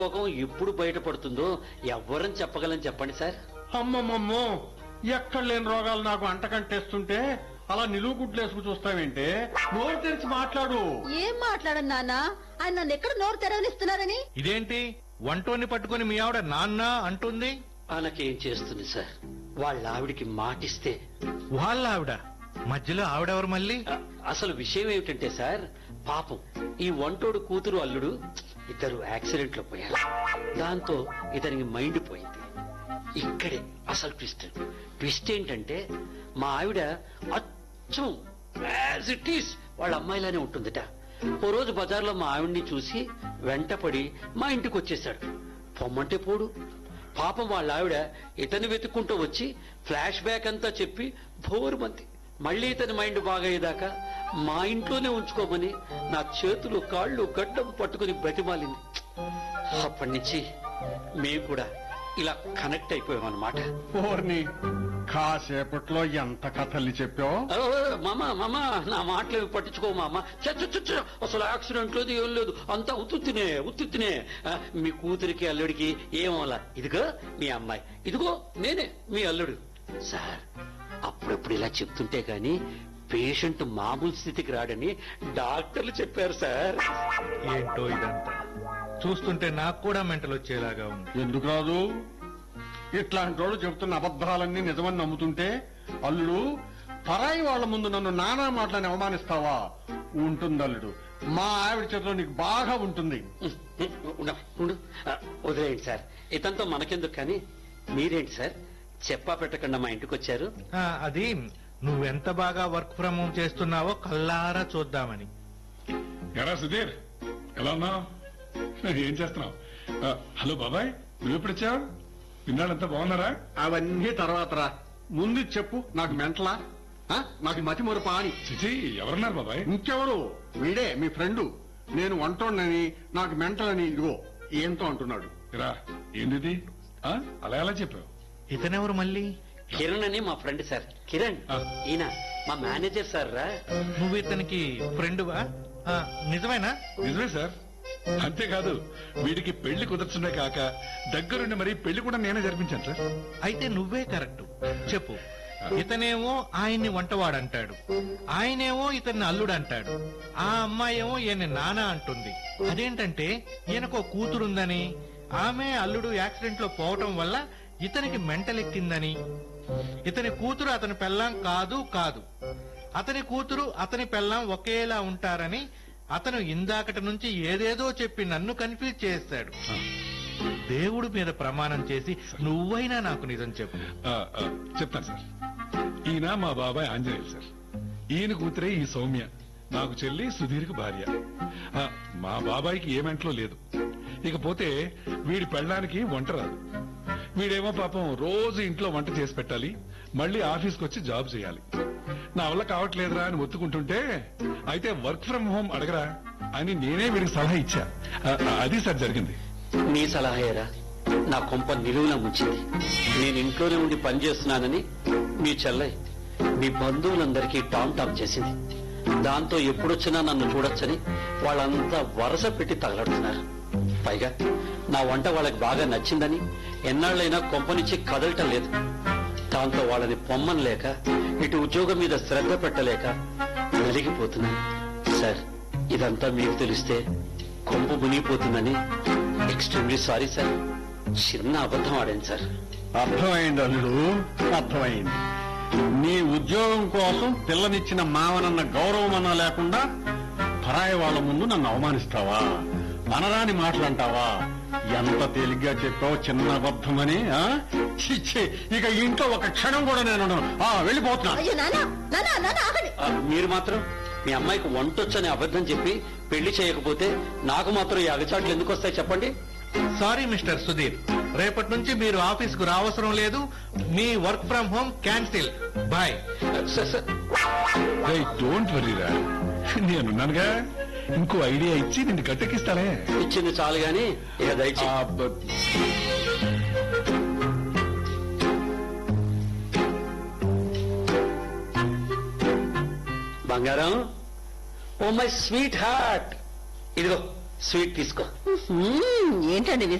రోగం ఎప్పుడు బయటపడుతుందో ఎవ్వరని చెప్పగలం చెప్పండి సార్ అమ్మమ్మమ్మో ఎక్కడ లేని రోగాలు నాకు అంటకంటేస్తుంటే అలా నిలువు గుడ్లేసుకు చూస్తావేంటే నోరు తెరిచి మాట్లాడు ఏం మాట్లాడను నాన్న ఆయన నన్ను ఎక్కడ నోరు తెరవనిస్తున్నారని ఇదేంటి వంటోని పట్టుకుని మీ ఆవిడ నాన్న అంటుంది ఆనకేం చేస్తుంది సార్ వాళ్ళ ఆవిడికి మాటిస్తే వాళ్ళ ఆవిడ మధ్యలో ఆవిడెవరు మళ్ళీ అ- అసలు విషయం ఏమిటంటే సార్ పాపం ఈ వంటోడు కూతురు అల్లుడు ఇద్దరు యాక్సిడెంట్ లో పోయారు దాంతో ఇతనికి మైండ్ పోయింది ఇక్కడే అసలు ట్విస్ట్ ట్విస్ట్ ఏంటంటే మా ఆవిడ అచ్చం యాజ్ ఇట్ ఈస్ వాళ్ళ అమ్మాయిలానే ఉంటుందిట ఓ రోజు బజార్లో మా ఆవిడ్ని చూసి వెంటపడి మా ఇంటికి వచ్చేశాడు పొమ్మంటే పోడు పాపం వాళ్ళ ఆవిడ ఇతన్ని వెతుక్కుంటూ వచ్చి ఫ్లాష్ బ్యాక్ అంతా చెప్పి భోరుమంది మళ్ళీ ఇతని మైండ్ బాగయ్యేదాకా మా ఇంట్లోనే ఉంచుకోమని నా చేతులు కాళ్ళు గడ్డం పట్టుకుని బ్రతిమాలింది అప్పటి నుంచి మేము కూడా ఇలా కనెక్ట్ అయిపోయాం అనమాట ఓర్ని కాసేపట్లో ఎంత కథల్ని చెప్పావు మామ మామ నా మాటలు పట్టించుకో మామ చ, చ, చ, చ, అసలు యాక్సిడెంట్ లేదు ఏం లేదు అంతా ఉత్తుత్తినే ఉత్తుత్తినే ఆ, మీ కూతురికి అల్లుడికి ఏమవలా ఇదిగో మీ అమ్మాయి ఇదిగో నేనే మీ అల్లుడు సార్ అప్పుడప్పుడు ఇలా చెప్తుంటే గాని పేషెంట్ మామూలు స్థితికి రాడని డాక్టర్లు చెప్పారు సార్ ఏంటో ఇదంతా చూస్తుంటే నాకు కూడా మెంటల్ వచ్చేలాగా ఉంది ఎందుకు రాదు ఇట్లాంటి వాళ్ళు చెబుతున్న అబద్ధాలన్నీ నిజమని నమ్ముతుంటే అల్లుడు పరాయి వాళ్ళ ముందు నన్ను నానా మాటలని అవమానిస్తావా ఉంటుంది అల్లుడు మా ఆవిడ చేతిలో నీకు బాగా ఉంటుంది ఉండు, ఉండు. ఆ, వదిలేయండి సార్ ఇతంతో మనకెందుకు కానీ మీరేంటి సార్ చెప్పా పెట్టకుండా మా ఇంటికి వచ్చారు ఆ, అది నువ్వెంత బాగా వర్క్ ఫ్రం హోమ్ చేస్తున్నావో కల్లారా చూద్దామని ఎరా సుధీర్ ఎలా ఉన్నావు ఏం చేస్తున్నావు ఆ, హలో బాబాయ్ నువ్వు ఎప్పుడు వచ్చావు పిన్నాళ్ళంతా బాగున్నారా అవన్నీ తర్వాత రా ముందు చెప్పు నాకు మెంటలా ఆ? నాకు మతి మరుపా అని చిచి ఎవరున్నారు బాబాయ్ ఇంకెవరు వీడే మీ ఫ్రెండు నేను వంటోండని నాకు మెంటలని ఇదిగో ఏంతో అంటున్నాడు రా ఏంటిది ఆ, అలా ఎలా చెప్పావు ఇతనెవరు మళ్ళీ కిరణ్ అని మా ఫ్రెండ్ సార్ కిరణ్ ఆ. ఈయన మా మేనేజర్ సార్ రా నువ్వు ఇతనికి ఫ్రెండువా ఆ, నిజమేనా నిజమే సార్ అంతేకాదు వీడికి పెళ్లి కుదర్చుండే కాక దగ్గరుండి మరి పెళ్లి కూడా నేనే జరిపించాను సార్ అయితే నువ్వే కరెక్ట్ చెప్పు ఇతనేమో ఆయన్ని వంటవాడంటాడు ఆయనేమో ఇతన్ని అల్లుడు అంటాడు ఆ అమ్మాయేమో ఈయన నాన్న అంటుంది అదేంటంటే ఈయనకో కూతురుందని ఆమె అల్లుడు యాక్సిడెంట్ లో పోవటం వల్ల ఇతనికి మెంటలెక్కిందని ఇతని కూతురు అతని పెళ్ళాం కాదు కాదు అతని కూతురు అతని పెళ్ళాం ఒకేలా ఉంటారని అతను ఇందాకటి నుంచి ఏదేదో చెప్పి నన్ను కన్ఫ్యూజ్ చేస్తాడు దేవుడి మీద ప్రమాణం చేసి నువ్వైనా నాకు నిజం చెప్పు ఆ, ఆ, చెప్తాను సార్ ఈయన మా బాబాయ్ ఆంజనేయులు సార్ ఈయన కూతురే ఈ సౌమ్య నాకు చెల్లి సుధీర్కి భార్య ఆ, మా బాబాయ్కి ఏ మెంట్లో లేదు ఇకపోతే వీడి పెళ్ళడానికి వంట రాదు వీడేమో పాపం రోజు ఇంట్లో వంట చేసి పెట్టాలి మళ్ళీ ఆఫీస్కి వచ్చి జాబ్ చేయాలి నా వల్ల కావట్లేదురా అని ఒత్తుకుంటుంటే అయితే వర్క్ ఫ్రం హోమ్ అడగరా అని నేనే వీడికి సలహా ఇచ్చా ఆ, ఆ, అది సార్ జరిగింది నీ సలహాయేరా నా కొంప నిలువున ముంచింది నేను ఇంట్లోనే ఉండి పనిచేస్తున్నానని మీ చెల్లై మీ బంధువులందరికీ టామ్ టామ్ చేసింది దాంతో ఎప్పుడొచ్చినా నన్ను చూడొచ్చని వాళ్ళంతా వరస పెట్టి తగలడుతున్నారు పైగా నా వంట వాళ్ళకి బాగా నచ్చిందని ఎన్నాళ్ళైనా కొంపనిచ్చి కదలటం లేదు దాంతో వాళ్ళని పొమ్మని లేక ఇటు ఉద్యోగం మీద శ్రద్ధ పెట్టలేక నలిగిపోతున్నాను సార్ ఇదంతా మీకు తెలిస్తే కొంప మునిగిపోతుందని ఎక్స్ట్రీమ్లీ సారీ సార్ చిన్న అబద్ధం ఆడాను సార్ అర్థమైంది అల్లుడు అర్థమైంది నీ ఉద్యోగం కోసం పిల్లనిచ్చిన మావనన్న గౌరవం అన్నా లేకుండా పరాయి వాళ్ళ ముందు నన్ను అవమానిస్తావా అనరాని మాటలంటావా ఎంత తేలిగ్గా చెప్పావు చిన్న అబద్ధమని ఆ? ఛీ, ఛీ, ఇక ఇంట్లో ఒక క్షణం కూడా నేను ఉండను. ఆ వెళ్ళిపోతున్నా అయ్యో నాన్న నాన్న నాన్న ఆగండి ఆ, మీరు మాత్రం మీ అమ్మాయికి వంటొచ్చని అబద్ధం చెప్పి పెళ్లి చేయకపోతే నాకు మాత్రం ఈ అగచాట్లు ఎందుకు వస్తాయి చెప్పండి సారీ మిస్టర్ సుధీర్ రేపటి నుంచి మీరు ఆఫీస్ కు రావసరం లేదు మీ work from home cancel bye sir sir don't వరీరా నేనున్నానుగా ఇంకో ఐడియా ఇచ్చి నిన్ను గట్టెక్కిస్తానే ఇచ్చింది చాలు గాని ఇక దయచి ఆ, బ- బంగారం ఓ మై స్వీట్ హార్ట్ ఇదిగో స్వీట్ తీసుకో మ్మ్, ఏంటండి